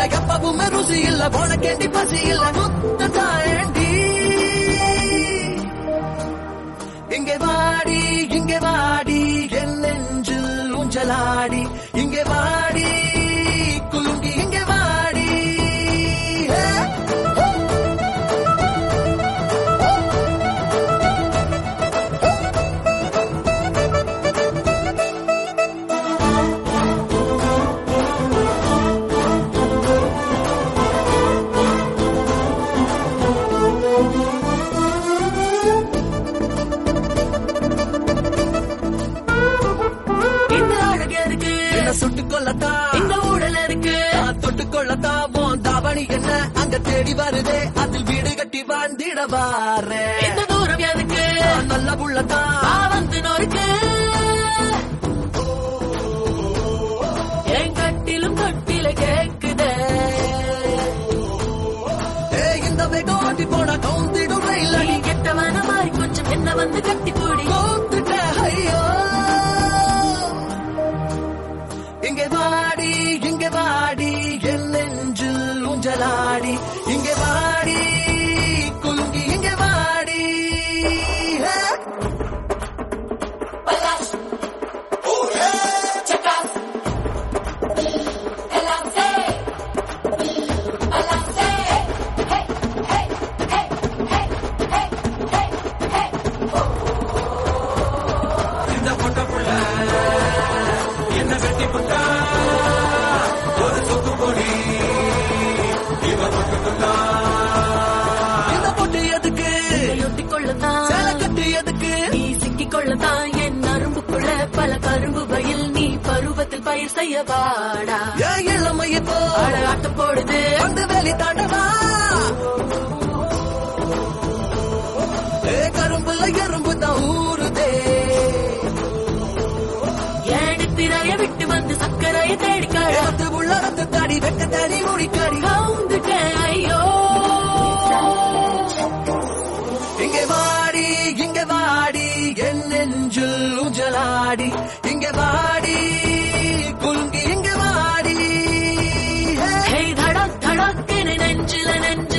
எப்பவுமே ருசி இல்ல உனக்கேண்டி பசி இல்ல முத்த தாயண்டி இங்கே வாடி இங்கே வாடி என் நெஞ்சில் ஊஞ்சலாடி இங்கே வாடி குலுங்கி இங்கே வாடி ஹே! இந்த அழகு இருக்கு என்ன சுட்டுக் கொள்ளத்தான் இந்த ஊழல் இருக்கு நான் தொட்டுக் கொள்ளத்தான் உன் தாவணி என்ன அங்க தேடி வருதே அதில் வீடு கட்டி வாழ்ந்திட வாரேன் இந்த தூரம் எதுக்கு நான் நல்ல புள்ளத்தான் நான் வந்து நொறுக்கு என் கட்டிலும் கட்டில கேக்குதே ஏ இந்த வேகம் ஓட்டி போனா கவுந்திடும் ரயில் நீ கெட்டவன மாதிரி கொஞ்சம் என்ன வந்து கட்டி போடி கோத்துட்ட ஐயோ இங்கே வாடி இங்கே வாடி என் நெஞ்சில் ஊஞ்சலாடி இங்கே வாடி குலுங்கி இங்கே வாடி ஹே! இந்த பொட்ட புள்ள என்ன வெட்டி புட்டா ஒரு சொத்து பொடி இவ மட்டும்தா இந்த பொட்டு எதுக்கு ஒட்டிக் கொள்ளத்தான் சேலை கட்டு எதுக்கு நீ சிக்கிக் கொள்ளத்தான் என் அரும்புக்குள்ள பல கரும்பு வயல் நீ பருவத்தில் பயிர் செய்ய வாடா ஏன் இளமையை போ ஆட ஆட்டம் போடுது வந்து வேலி தாண்டவா ஏ கரும்புல எறும்பு தான் ஊறுதே ஏடு திரைய விட்டு வந்து சக்கரைய தேடிக்காட ஏத்து உள்ள ரத்து தாடி வெட்ட தாடி முடிக்காடி வந்துட்டேன் ஐயோ இங்கே வாடி இங்கே வாடி என் நெஞ்சில் ஊஞ்சலாடி இங்கே வாடி குலுங்கி இங்கே வாடி ஹே! ஹே தடக் தடக்குன்னு நெஞ்சில நெஞ்ச